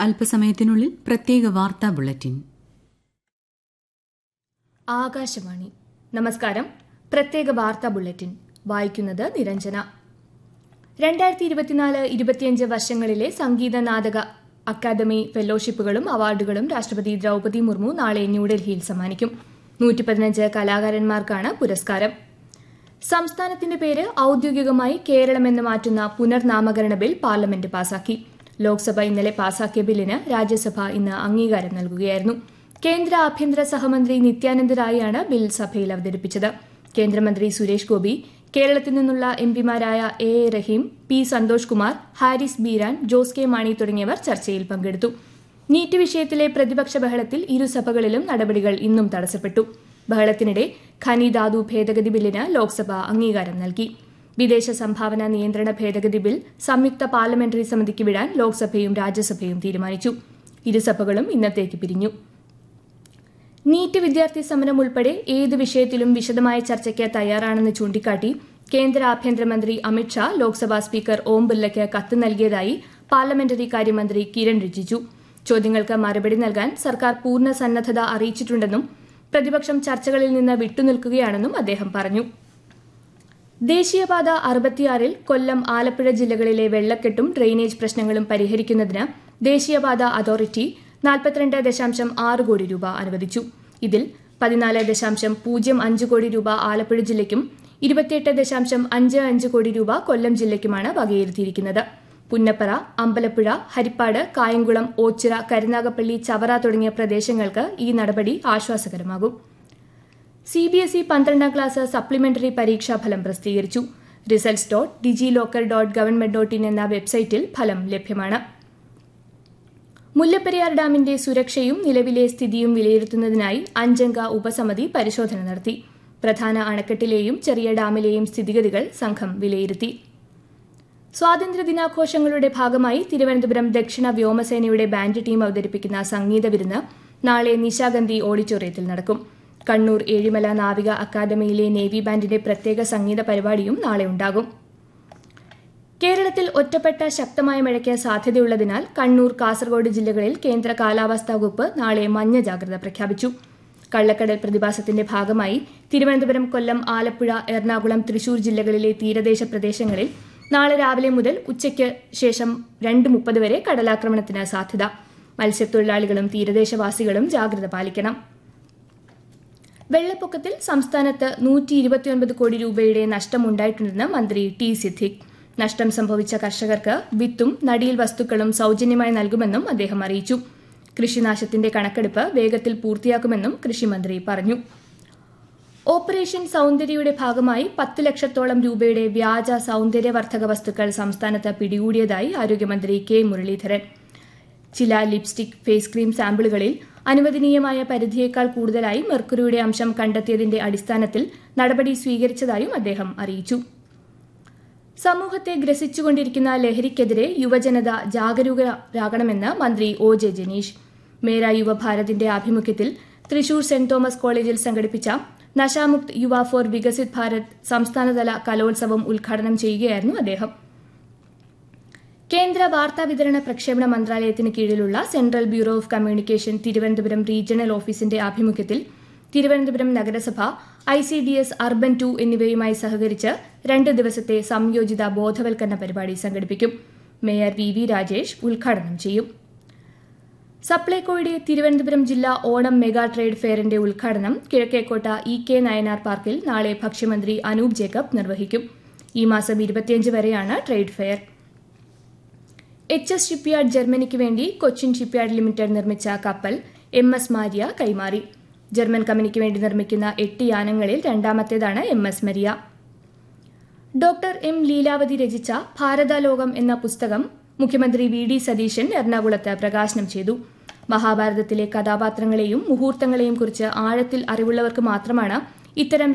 അല്പസമയത്തിനുള്ളിൽ പ്രത്യേക വാർത്താ ബുള്ളറ്റിൻ ആകാശവാണി നമസ്കാരം പ്രത്യേക വാർത്താ ബുള്ളറ്റിൻ വായിക്കുന്നത് നിരഞ്ജന രണ്ടായിരത്തി ഇരുപത്തിനാല് ഇരുപത്തിയഞ്ച് വർഷങ്ങളിലെ സംഗീത നാടക അക്കാദമി ഫെലോഷിപ്പുകളും അവാർഡുകളും രാഷ്ട്രപതി ദ്രൌപതി മുർമു നാളെ ന്യൂഡൽഹിയിൽ സമ്മാനിക്കും നൂറ്റി പതിനഞ്ച് കലാകാരന്മാർക്കാണ് പുരസ്കാരം സംസ്ഥാനത്തിന്റെ പേര് ഔദ്യോഗികമായി കേരളമെന്ന് മാറ്റുന്ന പുനർനാമകരണ ബിൽ പാർലമെന്റ് പാസാക്കി ലോക്സഭ ഇന്നലെ പാസാക്കിയ ബില്ലിന് രാജ്യസഭ ഇന്ന് അംഗീകാരം നൽകുകയായിരുന്നു കേന്ദ്ര ആഭ്യന്തര സഹമന്ത്രി നിത്യാനന്ദ റായിയാണ് ബിൽ സഭയിൽ അവതരിപ്പിച്ചത് കേന്ദ്രമന്ത്രി സുരേഷ് ഗോപി കേരളത്തിൽ നിന്നുള്ള എംപിമാരായ A A Rahim P Santhosh Kumar Haris Beeran Jose K Mani തുടങ്ങിയവർ ചർച്ചയിൽ പങ്കെടുത്തു നീറ്റ് വിഷയത്തിലെ പ്രതിപക്ഷ ബഹളത്തിൽ ഇരുസഭകളിലും നടപടികൾ ഇന്നും തടസ്സപ്പെട്ടു ബഹളത്തിനിടെ ഖനിധാതു ഭേദഗതി ബില്ലിന് ലോക്സഭ അംഗീകാരം നൽകി വിദേശ സംഭാവന നിയന്ത്രണ ഭേദഗതി ബിൽ സംയുക്ത പാർലമെന്ററി സമിതിക്ക് വിടാൻ ലോക്സഭയും രാജ്യസഭയും തീരുമാനിച്ചു ഇരുസഭകളും ഇന്നത്തേക്ക് പിരിഞ്ഞു നീറ്റ് വിദ്യാർത്ഥി സമരം ഉൾപ്പെടെ ഏത് വിഷയത്തിലും വിശദമായ ചർച്ചയ്ക്ക് തയ്യാറാണെന്ന് ചൂണ്ടിക്കാട്ടി കേന്ദ്ര ആഭ്യന്തരമന്ത്രി അമിത്ഷാ ലോക്സഭാ സ്പീക്കർ ഓം ബിർലയ്ക്ക് കത്ത് നൽകിയതായി പാർലമെന്ററി കാര്യമന്ത്രി കിരൺ റിജിജു ചോദ്യങ്ങൾക്ക് മറുപടി നൽകാൻ സർക്കാർ പൂർണ്ണ സന്നദ്ധത അറിയിച്ചിട്ടുണ്ടെന്നും പ്രതിപക്ഷം ചർച്ചകളിൽ നിന്ന് വിട്ടുനിൽക്കുകയാണെന്നും അദ്ദേഹം പറഞ്ഞു ദേശീയപാത അറുപത്തിയാറിൽ കൊല്ലം ആലപ്പുഴ ജില്ലകളിലെ വെള്ളക്കെട്ടും ഡ്രെയിനേജ് പ്രശ്നങ്ങളും പരിഹരിക്കുന്നതിന് ദേശീയപാത അതോറിറ്റി നാൽപ്പത്തിരണ്ട് ദശാംശം ആറ് കോടി രൂപ അനുവദിച്ചു ഇതിൽ പതിനാല് ദശാംശം പൂജ്യം അഞ്ച് കോടി രൂപ ആലപ്പുഴ ജില്ലയ്ക്കും ഇരുപത്തിയെട്ട് ദശാംശം അഞ്ച് അഞ്ച് കോടി രൂപ കൊല്ലം ജില്ലയ്ക്കുമാണ് വകയിരുത്തിയിരിക്കുന്നത് പുന്നപ്പറ അമ്പലപ്പുഴ ഹരിപ്പാട് കായംകുളം ഓച്ചിറ കരുനാഗപ്പള്ളി ചവറ തുടങ്ങിയ പ്രദേശങ്ങൾക്ക് ഈ നടപടി ആശ്വാസകരമാകും സി ബി എസ് ഇ പന്ത്രണ്ടാം ക്ലാസ് സപ്ലിമെന്ററി പരീക്ഷാഫലം പ്രസിദ്ധീകരിച്ചു results dot digilocker dot government dot in എന്ന വെബ്സൈറ്റിൽ ഫലം ലഭ്യമാണ് മുല്ലപ്പെരിയാർ ഡാമിന്റെ സുരക്ഷയും നിലവിലെ സ്ഥിതിയും വിലയിരുത്തുന്നതിനായി അഞ്ചംഗ ഉപസമിതി പരിശോധന നടത്തി പ്രധാന അണക്കെട്ടിലെയും ചെറിയ ഡാമിലെയും സ്ഥിതിഗതികൾ സംഘം വിലയിരുത്തി സ്വാതന്ത്ര്യദിനാഘോഷങ്ങളുടെ ഭാഗമായി തിരുവനന്തപുരം ദക്ഷിണ വ്യോമസേനയുടെ ബാൻഡ് ടീം അവതരിപ്പിക്കുന്ന സംഗീത വിരുന്ന് നാളെ നിശാഗന്ധി ഓഡിറ്റോറിയത്തിൽ നടക്കും കണ്ണൂർ ഏഴിമല നാവിക അക്കാദമിയിലെ നേവി ബാൻഡിന്റെ പ്രത്യേക സംഗീത പരിപാടിയും നാളെ ഉണ്ടാകും കേരളത്തിൽ ഒറ്റപ്പെട്ട ശക്തമായ മഴയ്ക്ക് സാധ്യതയുള്ളതിനാൽ കണ്ണൂർ കാസർഗോഡ് ജില്ലകളിൽ കേന്ദ്ര കാലാവസ്ഥാ വകുപ്പ് നാളെ മഞ്ഞ ജാഗ്രത പ്രഖ്യാപിച്ചു കള്ളക്കടൽ പ്രതിഭാസത്തിന്റെ ഭാഗമായി തിരുവനന്തപുരം കൊല്ലം ആലപ്പുഴ എറണാകുളം തൃശൂർ ജില്ലകളിലെ തീരദേശ പ്രദേശങ്ങളിൽ നാളെ രാവിലെ മുതൽ ഉച്ചയ്ക്ക് ശേഷം രണ്ട് മുപ്പത് വരെ കടലാക്രമണത്തിന് സാധ്യത മത്സ്യത്തൊഴിലാളികളും തീരദേശവാസികളും ജാഗ്രത പാലിക്കണം വെള്ളപ്പൊക്കത്തിൽ സംസ്ഥാനത്ത് നൂറ്റി ഇരുപത്തിയൊൻപത് കോടി രൂപയുടെ നഷ്ടമുണ്ടായിട്ടുണ്ടെന്ന് മന്ത്രി ടി സിദ്ദിഖ് നഷ്ടം സംഭവിച്ച കർഷകർക്ക് വിത്തും നടിയിൽ വസ്തുക്കളും സൌജന്യമായി നൽകുമെന്നും അദ്ദേഹം അറിയിച്ചു കൃഷിനാശത്തിന്റെ കണക്കെടുപ്പ് വേഗത്തിൽ പൂർത്തിയാക്കുമെന്നും കൃഷിമന്ത്രി പറഞ്ഞു ഓപ്പറേഷൻ സൌന്ദര്യയുടെ ഭാഗമായി പത്ത് ലക്ഷത്തോളം രൂപയുടെ വ്യാജ സൌന്ദര്യവർദ്ധക വസ്തുക്കൾ സംസ്ഥാനത്ത് പിടികൂടിയതായി ആരോഗ്യമന്ത്രി കെ മുരളീധരൻ ചില ലിപ്സ്റ്റിക് ഫേസ് ക്രീം സാമ്പിളുകളിൽ അനുവദനീയമായ പരിധിയേക്കാൾ കൂടുതലായി മെർക്കുറിയുടെ അംശം കണ്ടെത്തിയതിന്റെ അടിസ്ഥാനത്തിൽ നടപടി സ്വീകരിച്ചതായും അദ്ദേഹം അറിയിച്ചു സമൂഹത്തെ ഗ്രസിച്ചുകൊണ്ടിരിക്കുന്ന ലഹരിക്കെതിരെ യുവജനത ജാഗരൂകരാകണമെന്ന് മന്ത്രി ഒ ജെ ജനീഷ് മേര യുവഭാരതിന്റെ ആഭിമുഖ്യത്തിൽ തൃശൂർ സെന്റ് തോമസ് കോളേജിൽ സംഘടിപ്പിച്ച നശാമുക്ത് യുവ ഫോർ വികസിത് ഭാരത് സംസ്ഥാനതല കലോത്സവം ഉദ്ഘാടനം ചെയ്യുകയായിരുന്നു അദ്ദേഹം കേന്ദ്ര വാർത്താവിതരണ പ്രക്ഷേപണ മന്ത്രാലയത്തിന് കീഴിലുള്ള central bureau of communication Thiruvananthapuram regional ഓഫീസിന്റെ ആഭിമുഖ്യത്തിൽ തിരുവനന്തപുരം നഗരസഭ I C D S urban two എന്നിവയുമായി സഹകരിച്ച് രണ്ട് ദിവസത്തെ സംയോജിത ബോധവൽക്കരണ പരിപാടി സംഘടിപ്പിക്കും മേയർ വി വി രാജേഷ് ഉദ്ഘാടനം ചെയ്യും സപ്ലൈകോയുടെ തിരുവനന്തപുരം ജില്ലാ ഓണം മെഗാ ട്രേഡ് ഫെയറിന്റെ ഉദ്ഘാടനം കിഴക്കേക്കോട്ട ഇ കെ നയനാർ പാർക്കിൽ നാളെ ഭക്ഷ്യമന്ത്രി അനൂപ് ജേക്കബ് നിർവഹിക്കും ഈ മാസം ഇരുപത്തിയഞ്ച് വരെയാണ് trade fair H S shipyard ജർമ്മനിക്ക് വേണ്ടി കൊച്ചിൻ ഷിപ്പ്യാർഡ് ലിമിറ്റഡ് നിർമ്മിച്ച കപ്പൽ എം എസ് മാരിയ കൈമാറി ജർമ്മൻ കമ്പനിക്ക് വേണ്ടി നിർമ്മിക്കുന്ന എട്ട് യാനങ്ങളിൽ രണ്ടാമത്തേതാണ് M S Maria doctor M Leelavathi രചിച്ച ഭാരതലോകം എന്ന പുസ്തകം മുഖ്യമന്ത്രി വി ഡി സതീശൻ എറണാകുളത്ത് പ്രകാശനം ചെയ്തു മഹാഭാരതത്തിലെ കഥാപാത്രങ്ങളെയും മുഹൂർത്തങ്ങളെയും കുറിച്ച് ആഴത്തിൽ അറിവുള്ളവർക്ക് മാത്രമാണ് ഇത്തരം